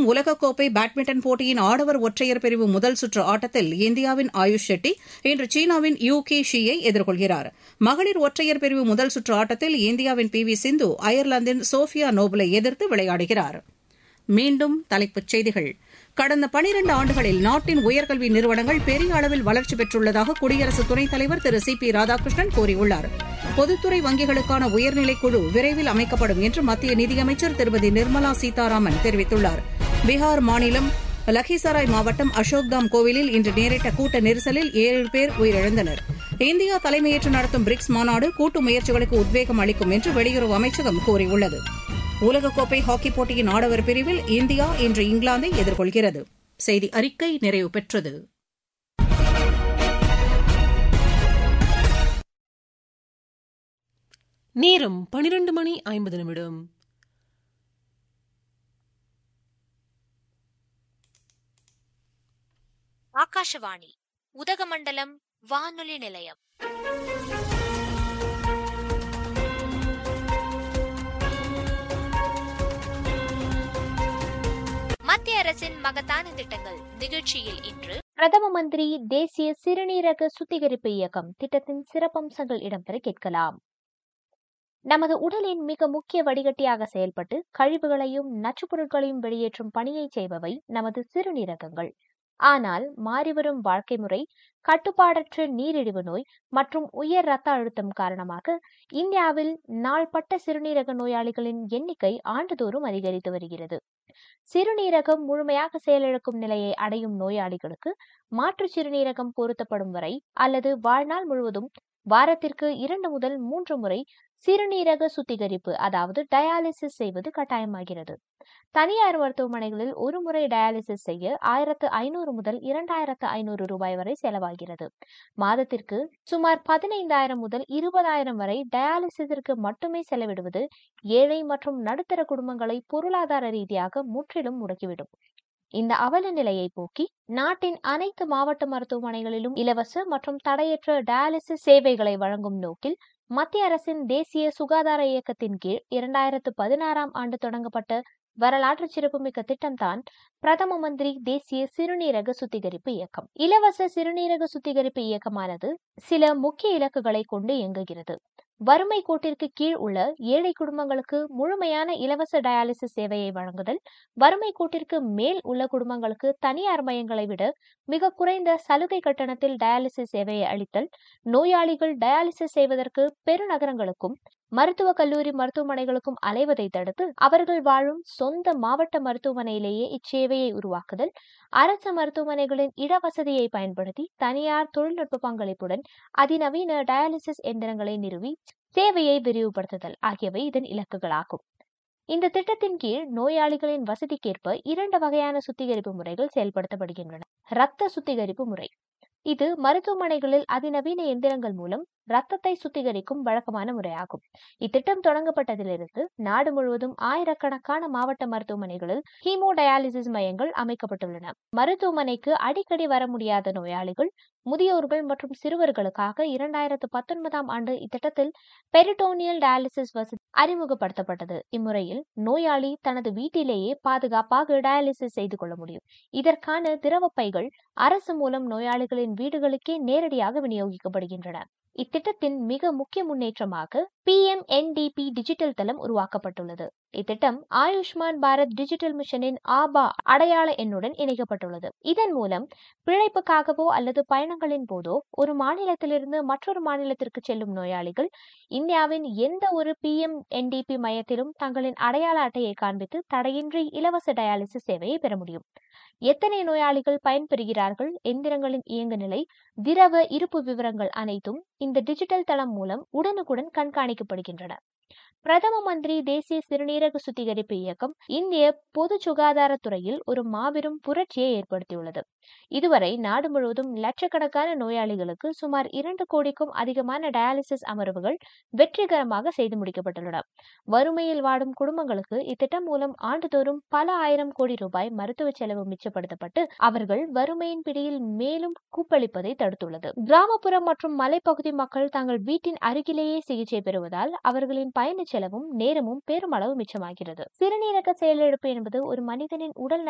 உலகக்கோப்பை பேட்மிண்டன் போட்டியின் ஆடவர் ஒற்றையர் பிரிவு முதல் சுற்று ஆட்டத்தில் இந்தியாவின் ஆயுஷ் ஷெட்டி இன்று சீனாவின் யூ கே ஷியை எதிர்கொள்கிறார் மகளிர் ஒற்றையர் பிரிவு முதல் சுற்று ஆட்டத்தில் இந்தியாவின் பி வி சிந்து அயர்லாந்தின் சோஃபியா நோபலை எதிர்த்து விளையாடுகிறார் மீண்டும் தலைப்புச் செய்திகள் கடந்த பனிரண்டு ஆண்டுகளில் நாட்டின் உயர்கல்வி நிறுவனங்கள் பெரிய அளவில் வளர்ச்சி பெற்றுள்ளதாக குடியரசு துணைத் தலைவர் திரு சி பி ராதாகிருஷ்ணன் கூறியுள்ளார் பொதுத்துறை வங்கிகளுக்கான உயர்நிலைக் குழு விரைவில் அமைக்கப்படும் என்று மத்திய நிதியமைச்சர் திருமதி நிர்மலா சீதாராமன் தெரிவித்துள்ளார் பீகார் மாநிலம் லக்கிசராய் மாவட்டம் அசோக்தாம் கோவிலில் இன்று நேரிட்ட கூட்ட நெரிசலில் ஏழு பேர் உயிரிழந்தனர் இந்தியா தலைமையேற்று நடத்தும் பிரிக்ஸ் மாநாடு கூட்டு முயற்சிகளுக்கு உத்வேகம் அளிக்கும் என்று வெளியுறவு அமைச்சகம் கூறியுள்ளது உலகக்கோப்பை ஹாக்கிப் போட்டியின் ஆடவர் பிரிவில் இந்தியா இன்று இங்கிலாந்தை எதிர்கொள்கிறது செய்தி அறிக்கை நிறைவு பெற்றது நேரம் பனிரெண்டு மணி ஐம்பது நிமிடம் ஆகாஷவாணி உதகமண்டலம் வானொலி நிலையம் மத்திய அரசின் மகத்தான திட்டங்கள் நிகழ்ச்சியில் இன்று பிரதம மந்திரி தேசிய சிறுநீரக சுத்திகரிப்பு இயக்கம் திட்டத்தின் சிறப்பம்சங்கள் இடம்பெற கேட்கலாம் நமது உடலின் மிக முக்கிய வடிகட்டியாக செயல்பட்டு கழிவுகளையும் நச்சுப் பொருட்களையும் வெளியேற்றும் பணியை செய்பவை நமது சிறுநீரகங்கள் ஆனால் மாறிவரும் வாழ்க்கை முறை கட்டுப்பாடற்ற நீரிழிவு நோய் மற்றும் உயர் இரத்த அழுத்தம் காரணமாக இந்தியாவில் நாள்பட்ட சிறுநீரக நோயாளிகளின் எண்ணிக்கை ஆண்டுதோறும் அதிகரித்து வருகிறது சிறுநீரகம் முழுமையாக செயலிழக்கும் நிலையை அடையும் நோயாளிகளுக்கு மாற்று சிறுநீரகம் பொருத்தப்படும் வரை அல்லது வாழ்நாள் முழுவதும் வாரத்திற்கு இரண்டு முதல் மூன்று முறை சிறுநீரக சுத்திகரிப்பு அதாவது டயாலிசிஸ் செய்வது கட்டாயமாகிறது தனியார் மருத்துவமனைகளில் ஒரு முறை டயாலிசிஸ் செய்ய ஆயிரத்து ஐநூறு முதல் இரண்டாயிரத்து ஐநூறு ரூபாய் வரை செலவாகிறது மாதத்திற்கு சுமார் பதினைந்தாயிரம் முதல் இருபதாயிரம் வரை டயாலிசிஸிற்கு மட்டுமே செலவிடுவது ஏழை மற்றும் நடுத்தர குடும்பங்களை பொருளாதார ரீதியாக முற்றிலும் முடக்கிவிடும் இந்த அவல நிலையை போக்கி நாட்டின் அனைத்து மாவட்ட மருத்துவமனைகளிலும் இலவச மற்றும் தடையற்ற டயாலிசிஸ் சேவைகளை வழங்கும் நோக்கில் மத்திய அரசின் தேசிய சுகாதார இயக்கத்தின் கீழ் இரண்டாயிரத்து பதினாறாம் ஆண்டு தொடங்கப்பட்ட வரலாற்று சிறப்புமிக்க திட்டம்தான் பிரதம மந்திரி தேசிய சிறுநீரக சுத்திகரிப்பு இயக்கம் இலவச சிறுநீரக சுத்திகரிப்பு இயக்கமானது சில முக்கிய இலக்குகளை கொண்டு இயங்குகிறது வறுமை கோட்டிற்கு கீழ் உள்ள ஏழை குடும்பங்களுக்கு முழுமையான இலவச டயாலிசிஸ் சேவையை வழங்குதல் வறுமை கோட்டிற்கு மேல் உள்ள குடும்பங்களுக்கு தனியார் மையங்களை விட மிக குறைந்த சலுகை கட்டணத்தில் டயாலிசிஸ் சேவையை அளித்தல் நோயாளிகள் டயாலிசிஸ் செய்வதற்கு பெருநகரங்களுக்கும் மருத்துவக் கல்லூரி மருத்துவமனைகளுக்கும் அலைவதை தடுத்து அவர்கள் வாழும் சொந்த மாவட்ட மருத்துவமனையிலேயே இச்சேவையை உருவாக்குதல் அரசு மருத்துவமனைகளின் இடவசதியை பயன்படுத்தி தனியார் தொழில்நுட்ப பங்களிப்புடன் அதிநவீன டயாலிசிஸ் எந்திரங்களை நிறுவி சேவையை விரிவுபடுத்துதல் ஆகியவை இதன் இலக்குகளாகும் இந்த திட்டத்தின் கீழ் நோயாளிகளின் வசதிக்கேற்ப இரண்டு வகையான சுத்திகரிப்பு முறைகள் செயல்படுத்தப்படுகின்றன இரத்த சுத்திகரிப்பு முறை இது மருத்துவமனைகளில் அதிநவீன எந்திரங்கள் மூலம் ரத்தத்தை சுத்திகரிக்கும் வழக்கமான முறையாகும் இத்திட்டம் தொடங்கப்பட்டதிலிருந்து நாடு முழுவதும் ஆயிரக்கணக்கான மாவட்ட மருத்துவமனைகளில் ஹீமோ டயாலிசிஸ் மையங்கள் அமைக்கப்பட்டுள்ளன மருத்துவமனைக்கு அடிக்கடி வர முடியாத நோயாளிகள் முதியோர்கள் மற்றும் சிறுவர்களுக்காக இரண்டாயிரத்து பத்தொன்பதாம் ஆண்டு இத்திட்டத்தில் பெரிட்டோனியல் டயாலிசிஸ் வசதி அறிமுகப்படுத்தப்பட்டது இம்முறையில் நோயாளி தனது வீட்டிலேயே பாதுகாப்பாக டயாலிசிஸ் செய்து கொள்ள முடியும் இதற்கான திரவ பைகள் அரசு மூலம் நோயாளிகளின் வீடுகளுக்கே நேரடியாக விநியோகிக்கப்படுகின்றன இத்திட்டத்தின் மிக முக்கிய முன்னேற்றமாக பி எம் என்டிபி டிஜிட்டல் தளம் உருவாக்கப்பட்டுள்ளது இத்திட்டம் ஆயுஷ்மான் பாரத் டிஜிட்டல் மிஷனின் ஆபா அடையாள எண்ணுடன் இணைக்கப்பட்டுள்ளது இதன் மூலம் பிழைப்புக்காகவோ அல்லது பயணங்களின் போதோ ஒரு மாநிலத்திலிருந்து மற்றொரு மாநிலத்திற்கு செல்லும் நோயாளிகள் இந்தியாவின் எந்த ஒரு பி எம் என்டிபி மையத்திலும் தங்களின் அடையாள அட்டையை காண்பித்து தடையின்றி இலவச டயாலிசிஸ் சேவையை பெற முடியும் எத்தனை நோயாளிகள் பயன்பெறுகிறார்கள் எந்திரங்களின் இயங்கு நிலை திரவ இருப்பு விவரங்கள் அனைத்தும் இந்த டிஜிட்டல் தளம் மூலம் உடனுக்குடன் கண்காணிக்கப்படுகின்றன பிரதம மந்திரி தேசிய சிறுநீரக சுத்திகரிப்பு இயக்கம் இந்திய பொது சுகாதாரத்துறையில் ஒரு மாபெரும் புரட்சியை ஏற்படுத்தியுள்ளது இதுவரை நாடு முழுவதும் லட்சக்கணக்கான நோயாளிகளுக்கு சுமார் இரண்டு கோடிக்கும் அதிகமான டயாலிசிஸ் அமர்வுகள் வெற்றிகரமாக செய்து முடிக்கப்பட்டுள்ளன வறுமையில் வாடும் குடும்பங்களுக்கு இத்திட்டம் மூலம் ஆண்டுதோறும் பல ஆயிரம் கோடி ரூபாய் மருத்துவ செலவு மிச்சப்படுத்தப்பட்டு அவர்கள் வறுமையின் பிடியில் மேலும் கூப்பளிப்பதை தடுத்துள்ளது கிராமப்புற மற்றும் மலைப்பகுதி மக்கள் தங்கள் வீட்டின் அருகிலேயே சிகிச்சை பெறுவதால் அவர்களின் பயண செலவும் நேரமும் பெருமளவு மிச்சமாகிறது சிறுநீரக செயலிழப்பு என்பது ஒரு மனிதனின் உடல்